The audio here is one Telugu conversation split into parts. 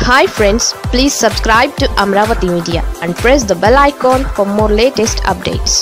hi friends please subscribe to Amaravati media and press the bell icon for more latest updates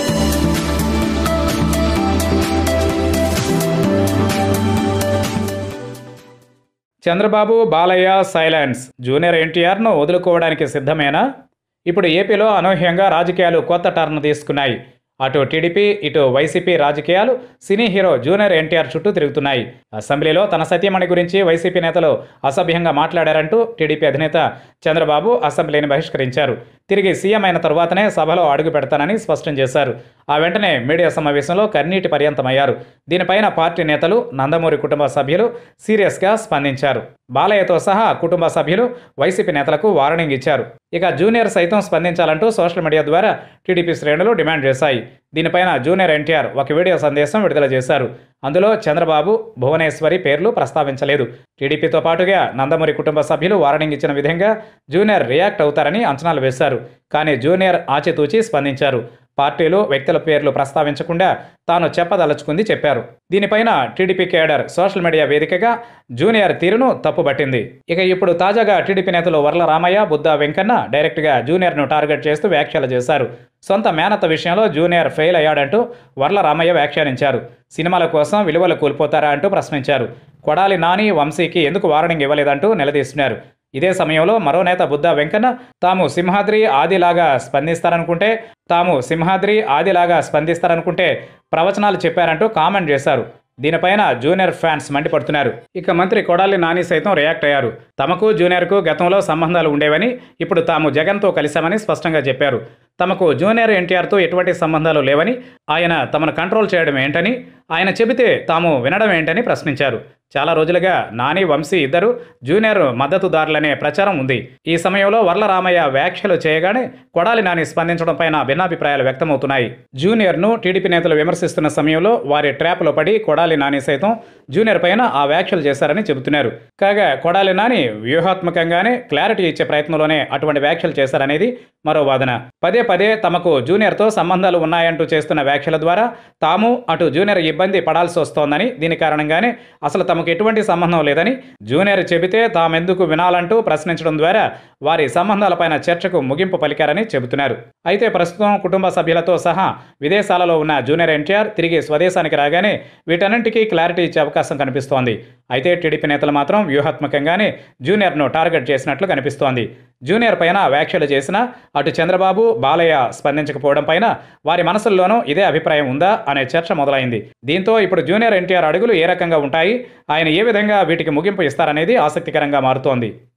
Chandrababu Balayya silence junior ఎన్టీఆర్ను వదులుకోవడానికి సిద్ధమేనా ఇప్పుడు ఏపీలో అనూహ్యంగా రాజకీయాలు కొత్త టర్న్ తీసుకున్నాయి అటు టీడీపీ ఇటు వైసీపీ రాజకీయాలు సినీ హీరో జూనియర్ ఎన్టీఆర్ చుట్టూ తిరుగుతున్నాయి అసెంబ్లీలో తన సతీమణి గురించి వైసీపీ నేతలు అసభ్యంగా మాట్లాడారంటూ టీడీపీ అధినేత చంద్రబాబు అసెంబ్లీని బహిష్కరించారు తిరిగి సీఎం అయిన తరువాతనే సభలో అడుగు పెడతానని స్పష్టం చేశారు ఆ వెంటనే మీడియా సమావేశంలో కన్నీటి పర్యంతమయ్యారు దీనిపైన పార్టీ నేతలు నందమూరి కుటుంబ సభ్యులు సీరియస్గా స్పందించారు బాలయ్యతో సహా కుటుంబ సభ్యులు వైసీపీ నేతలకు వార్నింగ్ ఇచ్చారు ఇక జూనియర్ సైతం స్పందించాలంటూ సోషల్ మీడియా ద్వారా టీడీపీ శ్రేణులు డిమాండ్ చేశాయి దీనిపైన జూనియర్ ఎన్టీఆర్ ఒక వీడియో సందేశం విడుదల చేశారు అందులో చంద్రబాబు భువనేశ్వరి పేర్లు ప్రస్తావించలేదు టీడీపీతో పాటుగా నందమూరి కుటుంబ సభ్యులు వార్నింగ్ ఇచ్చిన విధంగా జూనియర్ రియాక్ట్ అవుతారని అంచనాలు వేశారు కానీ జూనియర్ ఆచితూచి స్పందించారు పార్టీలు వ్యక్తుల పేర్లు ప్రస్తావించకుండా తాను చెప్పదలుచుకుంది చెప్పారు దీనిపైన టీడీపీ కేడర్ సోషల్ మీడియా వేదికగా జూనియర్ తీరును తప్పుబట్టింది ఇక ఇప్పుడు తాజాగా టీడీపీ నేతలు వర్ల రామయ్య బుద్ధ వెంకన్న డైరెక్ట్గా జూనియర్ను టార్గెట్ చేస్తూ వ్యాఖ్యలు చేశారు సొంత మేనత్త విషయంలో జూనియర్ ఫెయిల్ అయ్యాడంటూ వర్ల రామయ్య వ్యాఖ్యానించారు సినిమాల కోసం విలువలు కోల్పోతారా అంటూ ప్రశ్నించారు కొడాలి నాని వంశీకి ఎందుకు వార్నింగ్ ఇవ్వలేదంటూ నిలదీస్తున్నారు ఇదే సమయంలో మరో నేత బుద్ధ వెంకన్న తాము సింహాద్రి ఆదిలాగా స్పందిస్తారనుకుంటే తాము సింహాద్రి ఆదిలాగా స్పందిస్తారనుకుంటే ప్రవచనాలు చెప్పారంటూ కామెంట్ చేశారు దీనిపైన జూనియర్ ఫ్యాన్స్ మండిపడుతున్నారు ఇక మంత్రి కొడాలి నాని సైతం రియాక్ట్ అయ్యారు తమకు జూనియర్కు గతంలో సంబంధాలు ఉండేవని ఇప్పుడు తాము జగన్తో కలిశామని స్పష్టంగా చెప్పారు తమకు జూనియర్ ఎన్టీఆర్తో ఎటువంటి సంబంధాలు లేవని ఆయన తమను కంట్రోల్ చేయడం ఏంటని ఆయన చెబితే తాము వినడం ఏంటని ప్రశ్నించారు చాలా రోజులుగా నాని వంశీ ఇద్దరు జూనియర్ మద్దతుదారులనే ప్రచారం ఉంది ఈ సమయంలో వర్ల రామయ్య వ్యాఖ్యలు చేయగానే కొడాలి నాని స్పందించడం పైన భిన్నాభిప్రాయాలు వ్యక్తమవుతున్నాయి జూనియర్ను టీడీపీ నేతలు విమర్శిస్తున్న సమయంలో వారి ట్రాప్లో పడి కొడాలి నాని సైతం జూనియర్ పైన ఆ వ్యాఖ్యలు చేశారని చెబుతున్నారు కాగా కొడాలి నాని వ్యూహాత్మకంగానే క్లారిటీ ఇచ్చే ప్రయత్నంలోనే అటువంటి వ్యాఖ్యలు చేశారనేది మరో వాదన పదే పదే తమకు జూనియర్తో సంబంధాలు ఉన్నాయంటూ చేస్తున్న వ్యాఖ్యల ద్వారా తాము అటు జూనియర్ ఇబ్బంది పడాల్సి వస్తోందని దీని కారణంగానే అసలు తమకు ఎటువంటి సంబంధం లేదని జూనియర్ చెబితే తామెందుకు వినాలంటూ ప్రశ్నించడం ద్వారా వారి సంబంధాలపైన చర్చకు ముగింపు పలికారని చెబుతున్నారు అయితే ప్రస్తుతం కుటుంబ సభ్యులతో సహా విదేశాలలో ఉన్న జూనియర్ ఎన్టీఆర్ తిరిగి స్వదేశానికి రాగానే వీటన్నింటికీ క్లారిటీ ఇచ్చే అవకాశం కనిపిస్తోంది అయితే టీడీపీ నేతలు మాత్రం వ్యూహాత్మకంగానే జూనియర్ను టార్గెట్ చేసినట్లు కనిపిస్తోంది జూనియర్ పైన వ్యాఖ్యలు చేసినా అటు చంద్రబాబు బాలయ్య స్పందించకపోవడం పైన వారి మనసుల్లోనూ ఇదే అభిప్రాయం ఉందా అనే చర్చ మొదలైంది దీంతో ఇప్పుడు జూనియర్ ఎన్టీఆర్ అడుగులు ఏ రకంగా ఉంటాయి ఆయన ఏ విధంగా వీటికి ముగింపు ఇస్తారనేది ఆసక్తికరంగా మారుతోంది